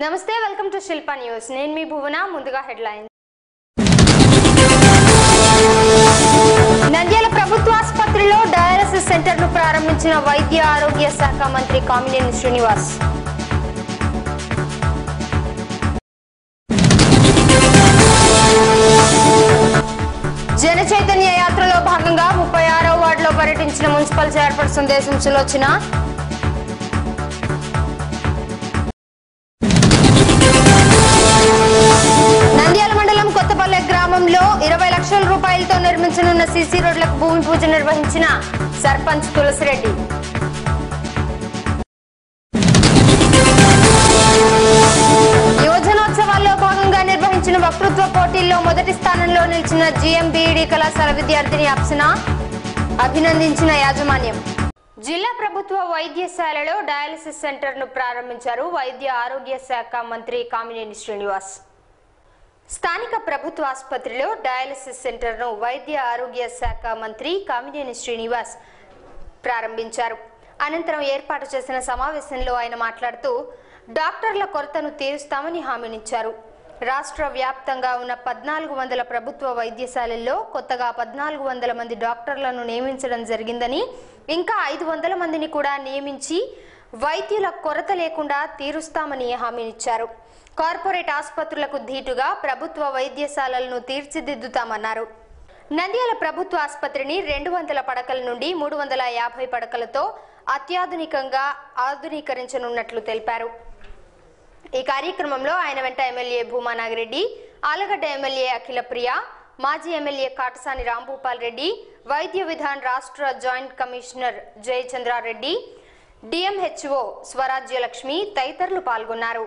నమస్తే welcome to Shilpa news నేను మీ భువన ముందుగా హెడ్లైన్ నంద్యాల ప్రభుత్వ ఆసుపత్రిలో డయాలసిస్ సెంటర్ ను ప్రారంభించిన వైద్య ఆరోగ్య శాఖ మంత్రి కామినేని శ్రీనివాస్ జన చైతన్య యాత్రలో భాగంగా ముప్పై ఆరో వార్డులో పర్యటించిన మున్సిపల్ చైర్పర్సన్ దేశం సులోచన నంద్యాల మండలం కొత్తపల్లె గ్రామంలో ఇరవై లక్షల రూపాయలతో నిర్మించనున్న సీసీ రోడ్లకు భూమి పూజ నిర్వహించిన సర్పంచ్ తులసిరెడ్డి యువజనోత్సవాల్లో భాగంగా నిర్వహించిన వక్తృత్వ పోటీల్లో మొదటి స్థానంలో నిలిచిన జిఎంబిఈడి కళాశాల విద్యార్థిని అప్సన అభినందించిన యాజమాన్యం జిల్లా ప్రభుత్వ వైద్యశాలలో డయాలసిస్ సెంటర్ ను ప్రారంభించారు వైద్య ఆరోగ్య శాఖ మంత్రి కామినేని శ్రీనివాస్ స్థానిక ప్రభుత్వ ఆసుపత్రిలో డయాలసిస్ సెంటర్ను వైద్య ఆరోగ్య శాఖ మంత్రి కామినేని శ్రీనివాస్ ప్రారంభించారు అనంతరం ఏర్పాటు చేసిన సమావేశంలో ఆయన మాట్లాడుతూ డాక్టర్ల కొరతను తీరుస్తామని హామీనిచ్చారు రాష్ట్ర వ్యాప్తంగా ఉన్న పద్నాలుగు వందల ప్రభుత్వ వైద్యశాలల్లో కొత్తగా పద్నాలుగు వందల మంది డాక్టర్లను నియమించడం జరిగిందని ఇంకా ఐదు వందల మందిని కూడా నియమించి వైద్యుల కొరత లేకుండా తీరుస్తామని హామీనిచ్చారు కార్పొరేట్ ఆసుపత్రులకు ధీటుగా ప్రభుత్వ వైద్యశాలలను తీర్చిదిద్దుతామన్నారు నంద్యాల ప్రభుత్వ ఆసుపత్రిని రెండు వందల పడకల నుండి మూడు వందల యాభై పడకలతో అత్యాధునికంగా ఆధునీకరించనున్నట్లు తెలిపారు ఈ కార్యక్రమంలో ఆయన వెంట ఎమ్మెల్యే భూమా నాగిరెడ్డి ఆలగడ్డ ఎమ్మెల్యే అఖిల ప్రియ మాజీ ఎమ్మెల్యే కాటసాని రాంభూపాల్ రెడ్డి వైద్య విధాన్ రాష్ట్ర joint commissioner Jayachandra Reddy DMHO Swarajyalakshmi తదితరులు పాల్గొన్నారు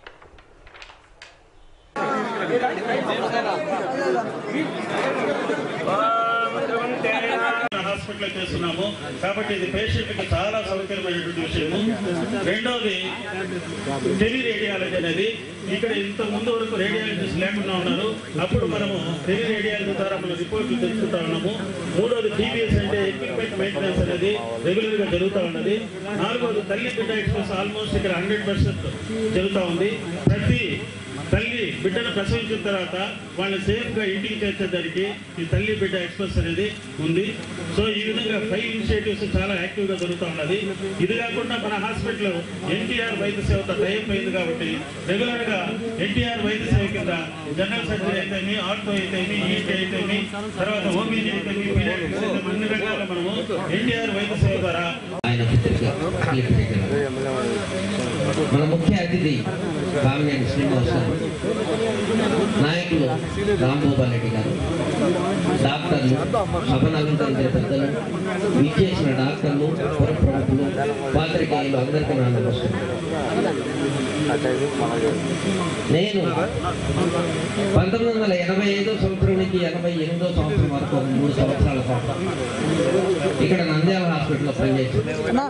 హాస్పిటల్ చేస్తున్నాము కాబట్టి ఇది పేషెంట్ కి చాలా సౌకర్యమైనటువంటి విషయము రెండోది టెలి రేడియాలజీ అనేది ఇక్కడ ఇంత ముందు వరకు రేడియాలజిస్ట్ లేకుండా ఉన్నారు అప్పుడు మనము టెలి రేడియాలజీ ద్వారా మనం రిపోర్ట్లు తెలుసుకుంటా ఉన్నాము మూడోది టీబీఎస్ అంటే ఎక్విప్మెంట్ మెయింటెనెన్స్ అనేది రెగ్యులర్ గా జరుగుతూ ఉన్నది నాలుగోది తల్లి బిడ్డ ఎక్స్ప్రెస్ ఆల్మోస్ట్ ఇక్కడ హండ్రెడ్ పర్సెంట్ జరుగుతూ ఉంది ప్రతి తల్లి బిడ్డను ప్రసవించిన తర్వాత వాళ్ళని సేఫ్ గా ఇంటికి చేర్చేదానికి ఈ తల్లి బిడ్డ ఎక్స్ప్రెస్ అనేది ఉంది సో ఈ విధంగా ఫైవ్ ఇనిషియేటివ్స్ చాలా యాక్టివ్ గా జరుగుతూ ఉన్నది ఇది కాకుండా మన హాస్పిటల్ ఎన్టీఆర్ వైద్య సేవతో టైప్ అయింది కాబట్టి రెగ్యులర్ గా ఎన్టీఆర్ వైద్య సేవ కింద జనరల్ సర్జరీ అయితేమి ఆర్థో అయితేమి ఈటీ అయితేమి తర్వాత ఓబీజీ అయితేమి పీడియాట్రిక్స్ అయితేమి అన్ని రకాల మనము ఎన్టీఆర్ వైద్య సేవ ద్వారా ఆయన పుత్రిక మన ముఖ్య అతిథి కామినేని శ్రీనివాస్ గారు నాయకులు రాంభూపాల్ రెడ్డి గారు డాక్టర్లు సభను అలంకరించిన పెద్దలు విచ్చేసిన డాక్టర్లు పుర ప్రముఖులు పాత్రికేయులు అందరికీ నా నమస్కారం నేను పంతొమ్మిది వందల ఎనభై ఐదో సంవత్సరం నుంచి ఎనభై ఎనిమిదో సంవత్సరం వరకు ఒక మూడు సంవత్సరాల పాటు ఇక్కడ నంద్యాల హాస్పిటల్లో పనిచేశాను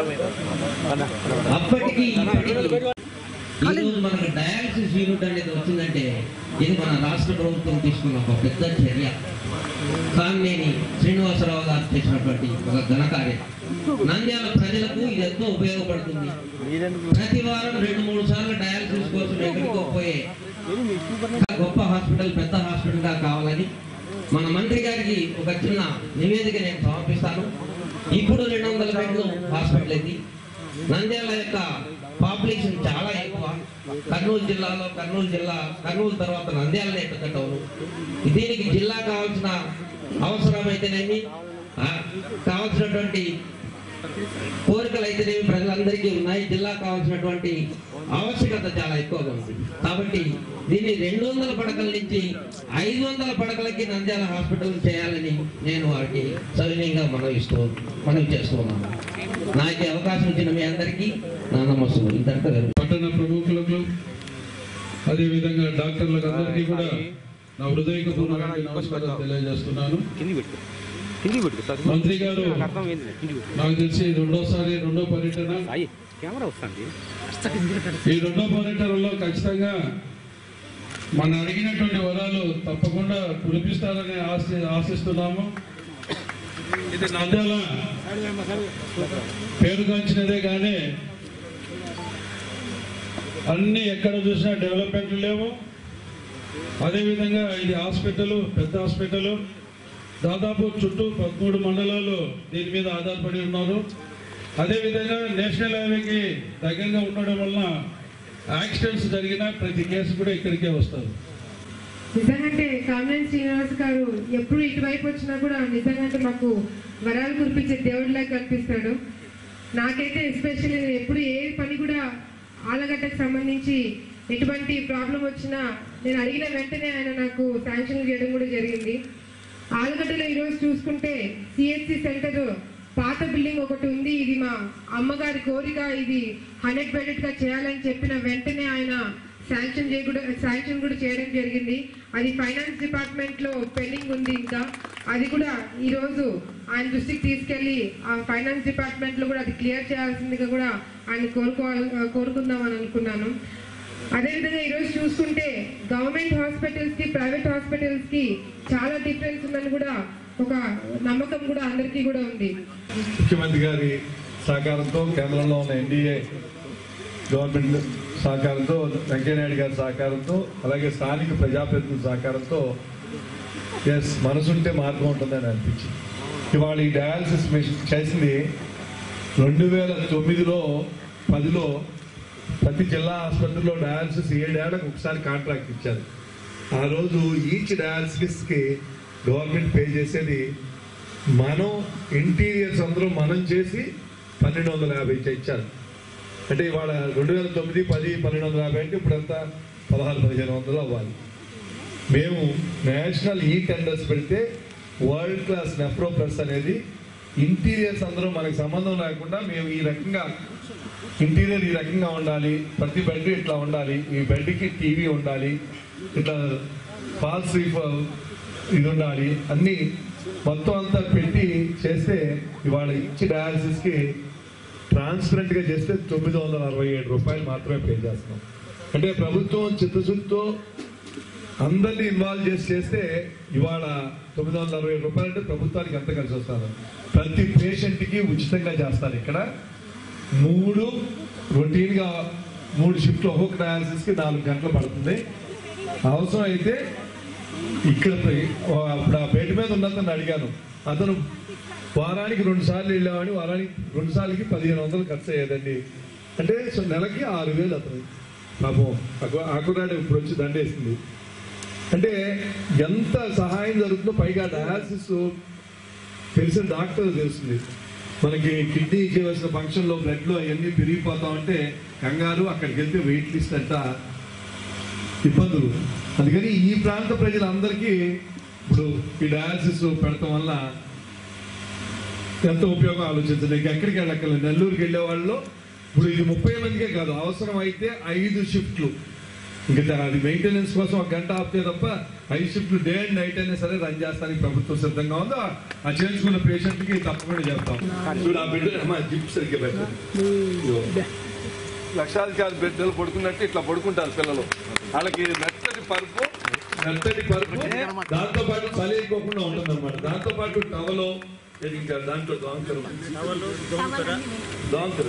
అప్పటికి ఇప్పటికి ఈరోజు మనకు డయాలసిస్ యూనిట్ అనేది వచ్చిందంటే ఇది మన రాష్ట్ర ప్రభుత్వం తీసుకున్న ఒక పెద్ద చర్య కామినేని శ్రీనివాసరావు గారు చేసినటువంటి ఒక ఘనకార్యం నంద్యాల ప్రజలకు ఇది ఎంతో ఉపయోగపడుతుంది ప్రతి వారం రెండు మూడు సార్లు డయాలసిస్ కోసం ఎక్కడికో పోయే గొప్ప హాస్పిటల్ పెద్ద హాస్పిటల్ గా కావాలని మన మంత్రి గారికి ఒక చిన్న నివేదిక నేను సమర్పిస్తాను ఇప్పుడు రెండు వందల బెడ్లు హాస్పిటల్ ఇది నంద్యాల యొక్క పాపులేషన్ చాలా ఎక్కువ కర్నూలు జిల్లాలో కర్నూలు జిల్లా కర్నూలు తర్వాత నంద్యాలనే పెద్ద టౌన్ దీనికి జిల్లా కావాల్సిన అవసరమైతేనేమి ఆ, కావాల్సినటువంటి కోరికలు అయితేనేమి ప్రజలందరికీ ఉన్నాయి జిల్లా కావాల్సినటువంటి ఆవశ్యకత చాలా ఎక్కువగా ఉంది కాబట్టి దీన్ని రెండు వందల పడకల నుంచి ఐదు వందల పడకలకి నంద్యాల హాస్పిటల్ చేయాలని నేను వారికి సవినయంగా మనవిస్తూ మనవి చేస్తున్నాను నాకు ఈ అవకాశం ఇచ్చిన మీ అందరికీ నా నమస్సులు ఇంతటితో విరమిస్తున్నాను. పట్టణ ప్రముఖులకు అదేవిధంగా డాక్టర్లకు అందరికీ కూడా నా హృదయపూర్వక నమస్కారం తెలియజేస్తున్నాను కిందికి పెట్టుకో సార్ మంత్రి గారు అర్థం ఏంది కిందికి పెట్టుకో నాకు తెలిసి రెండోసారి రెండో పర్యటన అయ్యి కెమెరా వస్తుంది ఈ రెండో పర్యటనలో ఖచ్చితంగా మన అడిగినటువంటి వరాలు తప్పకుండా కురిపిస్తారని ఆశి ఆశిస్తున్నాము ఇది నంద్యాల పేరుగాంచినదే కానీ అన్ని ఎక్కడ చూసినా డెవలప్మెంట్లు లేవు అదేవిధంగా ఇది హాస్పిటల్ పెద్ద హాస్పిటల్ దాదాపు చుట్టూ పదమూడు మండలాలు దీని మీద ఆధారపడి ఉన్నారు అదేవిధంగా నేషనల్ హైవేకి దగ్గరగా ఉండడం వలన యాక్సిడెంట్స్ జరిగిన ప్రతి కేసు కూడా ఇక్కడికే వస్తారు నిజంగంటే కామరేజ్ శ్రీనివాస్ గారు ఎప్పుడు ఇటువైపు వచ్చినా కూడా నిజంగా మాకు వరాలు కురిపించే దేవుడిలాగా కనిపిస్తాడు నాకైతే ఎస్పెషల్లీ ఎప్పుడు ఏ పని కూడా ఆలగడ్డకు సంబంధించి ఎటువంటి ప్రాబ్లం వచ్చినా నేను అడిగిన వెంటనే ఆయన నాకు శాంక్షన్ చేయడం కూడా జరిగింది ఆలగడ్డలో ఈరోజు చూసుకుంటే సిఎస్సి సెంటర్ పాత బిల్డింగ్ ఒకటి ఉంది ఇది మా అమ్మగారి కోరిక ఇది హండ్రెడ్ బెడెడ్ గా చేయాలని చెప్పిన వెంటనే ఆయన శాంక్షన్ చేయకూడ శాంక్షన్ కూడా చేయడం జరిగింది అది ఫైనాన్స్ డిపార్ట్మెంట్ లో పెండింగ్ ఉంది ఇంకా అది కూడా ఈ రోజు ఆయన దృష్టికి తీసుకెళ్లి ఆ ఫైనాన్స్ డిపార్ట్మెంట్ లో కూడా అది క్లియర్ చేయాల్సిందిగా కూడా ఆయన కోరుకోవాలి కోరుకుందామని అనుకున్నాను అదేవిధంగా ఈరోజు చూసుకుంటే గవర్నమెంట్ హాస్పిటల్స్ కి ప్రైవేట్ హాస్పిటల్స్ కి చాలా డిఫరెన్స్ ఉందని కూడా ఒక నమ్మకం కూడా అందరికీ కూడా ఉంది ముఖ్యమంత్రి గారి సహకారంతో కేంద్రంలో ఉన్న ఎన్డీఏ గవర్నమెంట్ సహకారంతో వెంకయ్యనాయుడు గారి సహకారంతో అలాగే స్థానిక ప్రజాప్రతినిధుల సహకారంతో ఎస్ మనసుంటే మార్గం ఉంటుందని అనిపించింది ఇవాళ ఈ డయాలసిస్ మిషన్ చేసింది రెండు వేల తొమ్మిదిలో పదిలో ప్రతి జిల్లా ఆసుపత్రిలో డయాలసిస్ ఏడేళ్లకు ఒకసారి కాంట్రాక్ట్ ఇచ్చారు ఆ రోజు ఈచ్ డయాలసిస్కి గవర్నమెంట్ పే చేసేది మనం ఇంటీరియర్స్ అందరూ మనం చేసి పన్నెండు వందల యాభై ఇచ్చారు అంటే ఇవాళ రెండు వేల తొమ్మిది పది పన్నెండు వందల యాభై అంటే ఇప్పుడు అంతా పదహారు పదిహేను వందలు అవ్వాలి మేము నేషనల్ ఈ టెండర్స్ పెడితే వరల్డ్ క్లాస్ నెఫ్రో ప్లస్ అనేది ఇంటీరియర్స్ అందరూ మనకి సంబంధం లేకుండా మేము ఈ రకంగా ఇంటీరియర్ ఈ రకంగా ఉండాలి ప్రతి బెడ్ ఇట్లా ఉండాలి ఈ బెడ్కి టీవీ ఉండాలి ఇట్లా ఫాల్స్ ఇది ఉండాలి అన్ని మొత్తం అంతా పెట్టి చేస్తే ఇవాళ ఇచ్చి డయాలసిస్కి ట్రాన్స్పరెంట్ గా చేస్తే తొమ్మిది వందల అరవై ఏడు రూపాయలు మాత్రమే పే చేస్తున్నాం అంటే ప్రభుత్వం చిత్తశుద్ధితో అందరినీ ఇన్వాల్వ్ చేసి చేస్తే ఇవాళ తొమ్మిది వందల అరవై ఏడు రూపాయలు అంటే ప్రభుత్వానికి ఎంత కలిసి వస్తారు ప్రతి పేషెంట్ కి ఉచితంగా చేస్తారు ఇక్కడ మూడు రొటీన్ గా మూడు షిఫ్ట్లు ఒక్కొక్క డయాలసిస్ కి నాలుగు గంటలు పడుతుంది అవసరం అయితే ఇక్కడ పోయి, ఓ, అప్పుడు ఆ బెడ్ మీద ఉన్నతను అడిగాను అతను వారానికి రెండు సార్లు వెళ్ళామని వారానికి రెండు సార్లకి పదిహేను వందలు ఖర్చు అయ్యేదండి అంటే సో నెలకి ఆరు వేలు అతను పాపం ఆకు- ఆకురాడు ఇప్పుడు వచ్చి దండేసింది అంటే ఎంత సహాయం జరుగుతుందో పైగా డయాలసిస్ తెలిసిన డాక్టర్ తెలుస్తుంది మనకి కిడ్నీ చేయవలసిన ఫంక్షన్ లో బ్లడ్ లో అవన్నీ పెరిగిపోతా ఉంటే కంగారు అక్కడికి వెళ్తే వెయిట్ లిస్ట్ అంట ఇబ్బందులు అందుకని ఈ ప్రాంత ప్రజలందరికీ ఇప్పుడు ఈ డయాలసిస్ పెడతాం వల్ల ఎంత ఉపయోగం ఆలోచించండి ఇంక ఎక్కడికి వెళ్ళక్కర్లేదు నెల్లూరుకి వెళ్ళే వాళ్ళు ఇప్పుడు ఇది ముప్పై మందికే కాదు అవసరం అయితే ఐదు షిఫ్ట్లు ఇంకా అది మెయింటెనెన్స్ కోసం ఒక గంట ఆపితే తప్ప ఐదు షిఫ్ట్లు డే అండ్ నైట్ అయినా సరే రన్ చేస్తానికి ప్రభుత్వం సిద్ధంగా ఉందో ఆ చేయించుకున్న పేషెంట్ కి తప్పకుండా చెప్తాం చూడు ఆ బిడ్డ అమ్మా జిప్ సరిగ్గా పెట్టండి లక్షాధికారి బిడ్డలు పడుకున్నట్టు ఇట్లా పడుకుంటారు పిల్లలు వాళ్ళకి మెత్తటి పరుపు మెత్తటి పరుపు దాంతో పాటు చలి ఎక్కువకుండా ఉంటుంది అనమాట దాంతో పాటు టవలో ఇది ఇంకా దాంట్లో దోంకరు దోంకరు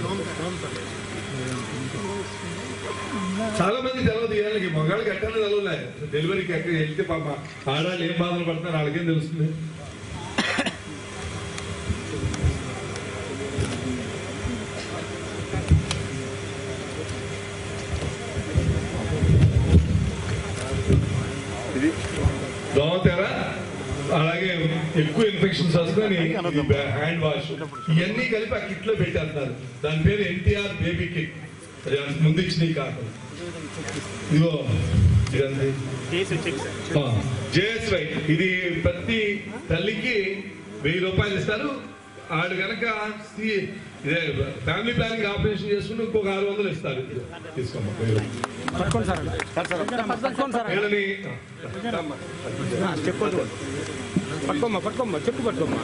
చాలా మంది తెలియదు వీళ్ళకి మగాళ్ళకి ఎక్కడ తెలవలే డెలివరీకి ఎక్కడ వెళ్తే పాప ఆడాళ్ళు ఏం బాధలు పడుతున్నారు వాళ్ళకేం తెలుస్తుంది ఇది దోమతెర అలాగే ఎక్కువ ఇన్ఫెక్షన్స్ వస్తాయని హ్యాండ్ వాష్ ఇవన్నీ కలిపి ఆ కిట్ లో పెట్టేస్తున్నారు దాని పేరు ఎన్టీఆర్ బేబీ కిట్ అది అంత ముందు ఇచ్చినవి కాకుండా ఇదిగో ఇదండి జేఎస్వై ఇది ప్రతి తల్లికి వెయ్యి రూపాయలు ఇస్తారు ఆడు కనుక సి- ఇదే ఫ్యామిలీ ప్లానింగ్ ఆపరేషన్ చేసుకుని ఇంకొక ఆరు వందలు ఇస్తారు తీసుకోమ్మా వెయ్యి రూపాయలు. పట్టుకోండి సార్ పట్టుకోండి సార్ వీళ్ళని చెప్పొద్దు పట్టుకోమ్మా పట్టుకోమ్మా చెప్పు పట్టుకోమ్మా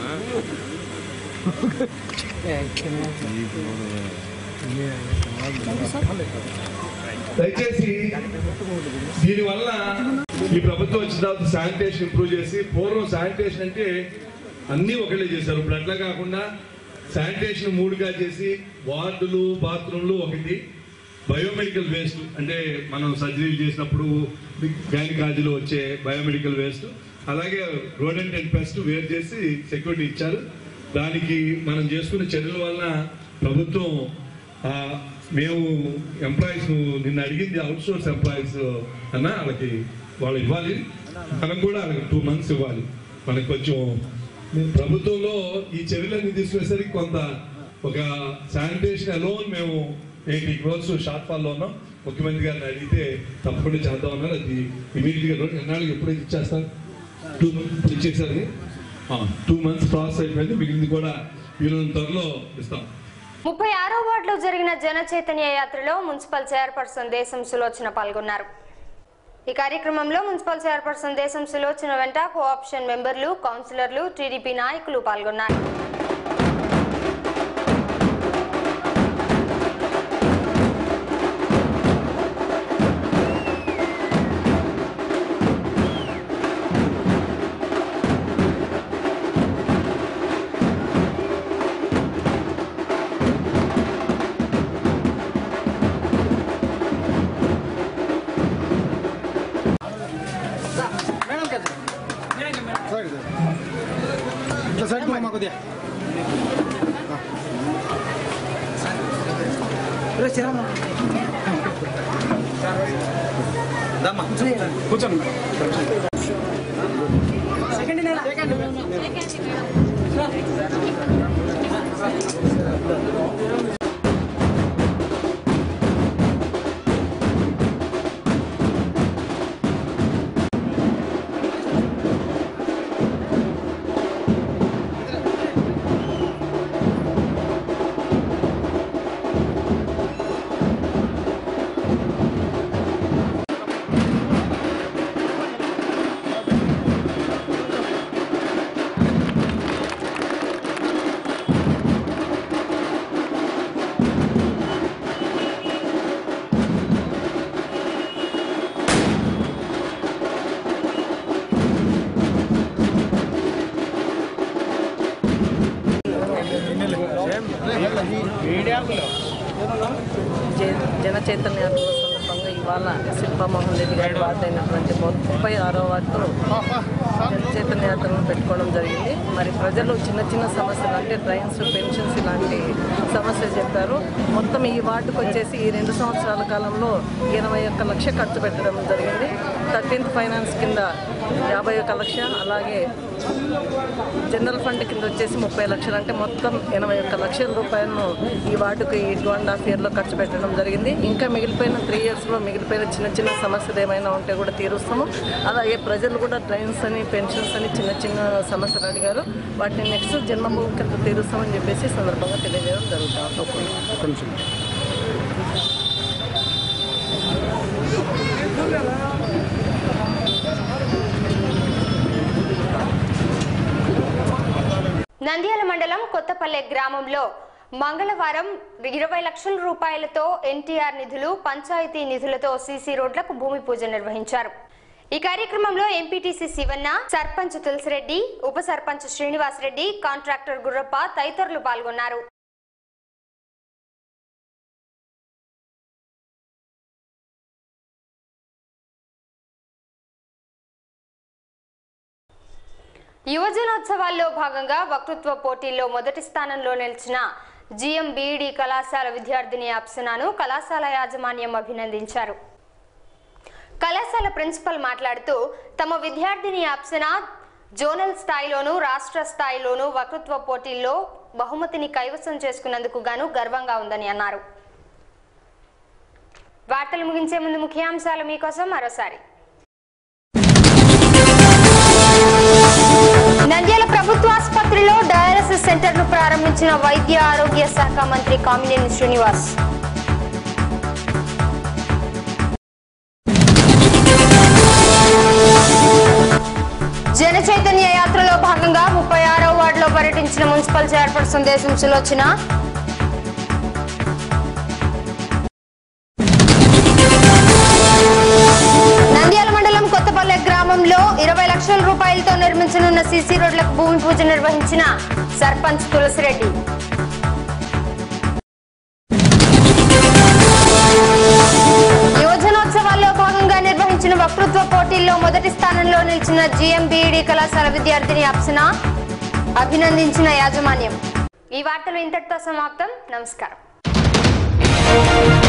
దయచేసి దీనివల్ల ఈ ప్రభుత్వం వచ్చిన తర్వాత శానిటేషన్ ఇంప్రూవ్ చేసి పూర్వం శానిటేషన్ అంటే అన్ని ఒకళ్ళే చేశారు ఇప్పుడు అట్లా కాకుండా శానిటేషన్ మూడుగా చేసి వార్డులు బాత్రూమ్లు ఒకటి బయోమెడికల్ వేస్ట్ అంటే మనం సర్జరీలు చేసినప్పుడు గైనకాలజీలో వచ్చే బయోమెడికల్ వేస్ట్ అలాగే రోడెంట్ అండ్ పెస్ట్ వేరు చేసి సెక్యూరిటీ ఇచ్చారు దానికి మనం చేసుకున్న చర్యల వలన ప్రభుత్వం ఆ, మేము ఎంప్లాయీస్ నిన్న అడిగింది అవుట్ సోర్స్ ఎంప్లాయీస్ అన్న వాళ్ళకి వాళ్ళు ఇవ్వాలి మనం కూడా వాళ్ళకి టూ మంత్స్ ఇవ్వాలి మనకి కొంచెం ప్రభుత్వంలో ఈ చర్యలన్నీ తీసుకునేసరికి కొంత ఒక శానిటేషన్ అలోన్ మేము ఎయిటీ క్రోర్స్ షార్ట్ ఫాల్ లో ఉన్నాం ముఖ్యమంత్రి గారిని అడిగితే తప్పకుండా చేద్దాం అన్నారు అది ఇమీడియట్ గా రెండు ఎన్నాళ్ళకి ఎప్పుడైతే ఇచ్చేస్తారు టూ మంత్స్ ఇచ్చేసరి టూ మంత్స్ ప్రాసెస్ అయిపోయింది మిగిలింది కూడా వీళ్ళని త్వరలో ఇస్తాం ముప్పై ఆరో వార్డులో జరిగిన జన చైతన్య యాత్రలో మున్సిపల్ చైర్పర్సన్ దేశం సులోచన పాల్గొన్నారు ఈ కార్యక్రమంలో మున్సిపల్ చైర్పర్సన్ దేశం సులోచన వెంట కోఆప్షన్ మెంబర్లు కౌన్సిలర్లు టీడీపీ నాయకులు పాల్గొన్నారు ఇట్లా సైడ్ పోమ్మా కొద్దిగా కూర్చోండి జే- జన చైతన్య యాత్ర సందర్భంగా ఇవాళ శిల్పామోహన్ రెడ్డి గారి వార్డు అయినటువంటి ముప్పై ఆరో వార్డులో జన చైతన్య యాత్రను పెట్టుకోవడం జరిగింది మరి ప్రజలు చిన్న చిన్న సమస్యలు అంటే ట్రైన్స్ పెన్షన్స్ ఇలాంటి సమస్యలు చెప్పారు మొత్తం ఈ వార్డుకు వచ్చేసి ఈ రెండు సంవత్సరాల కాలంలో ఎనభై ఒక్క లక్ష ఖర్చు పెట్టడం జరిగింది థర్టీన్త్ ఫైనాన్స్ కింద యాభై ఒక్క లక్ష అలాగే జనరల్ ఫండ్ కింద వచ్చేసి ముప్పై లక్షలు అంటే మొత్తం ఎనభై ఒక్క లక్షల రూపాయలను ఈ వార్డుకు ఈ టూ అండ్ హాఫ్ ఇయర్లో ఖర్చు పెట్టడం జరిగింది ఇంకా మిగిలిపోయిన త్రీ ఇయర్స్లో మిగిలిపోయిన చిన్న చిన్న సమస్యలు ఏమైనా ఉంటే కూడా తీరుస్తాము అలాగే ప్రజలు కూడా ట్రైన్స్ అని పెన్షన్స్ అని చిన్న చిన్న సమస్యలు అడిగారు వాటిని నెక్స్ట్ జన్మభూమి కింద తీరుస్తామని చెప్పేసి ఈ సందర్భంగా తెలియజేయడం జరుగుతుంది నంద్యాల మండలం కొత్తపల్లె గ్రామంలో మంగళవారం ఇరవై లక్షల రూపాయలతో ఎన్టీఆర్ నిధులు పంచాయతీ నిధులతో సీసీ రోడ్లకు భూమి పూజ నిర్వహించారు ఈ కార్యక్రమంలో ఎంపీటీసీ శివన్న సర్పంచ్ తులసిరెడ్డి ఉప సర్పంచ్ శ్రీనివాసరెడ్డి కాంట్రాక్టర్ గుర్రప్ప తదితరులు పాల్గొన్నారు యువజనోత్సవాల్లో భాగంగా వక్తృత్వ పోటీల్లో మొదటి స్థానంలో నిలిచిన జిఎం బీఈడి కళాశాల విద్యార్థిని అప్సనాను కళాశాల యాజమాన్యం అభినందించారు కళాశాల ప్రిన్సిపల్ మాట్లాడుతూ తమ విద్యార్థిని అప్సన జోనల్ స్థాయిలోనూ రాష్ట్ర స్థాయిలోనూ వక్తృత్వ పోటీల్లో బహుమతిని కైవసం చేసుకున్నందుకు గాను గర్వంగా ఉందని అన్నారు వార్తలు ముగించే ముందు ముఖ్యాంశాలు మీకోసం మరోసారి నంద్యాల ప్రభుత్వ ఆసుపత్రిలో డయాలసిస్ సెంటర్ ను ప్రారంభించిన వైద్య ఆరోగ్య శాఖ మంత్రి కామినేని శ్రీనివాస్ జన చైతన్య యాత్రలో భాగంగా ముప్పై ఆరో వార్డులో పర్యటించిన మున్సిపల్ చైర్పర్సన్ దేశం సులోచన నంద్యాల మండలం కొత్తపల్లె గ్రామంలో ఇరవై లక్షల రూపాయలతో నిర్మించనున్న సీసీ రోడ్లకు భూమి పూజ నిర్వహించిన సర్పంచ్ తులసిరెడ్డి నిలిచిన జిఎంబిఈడి కళాశాల విద్యార్థిని అప్సన అభినందించిన యాజమాన్యం ఈ వార్తలు ఇంతటితో సమాప్తం నమస్కారం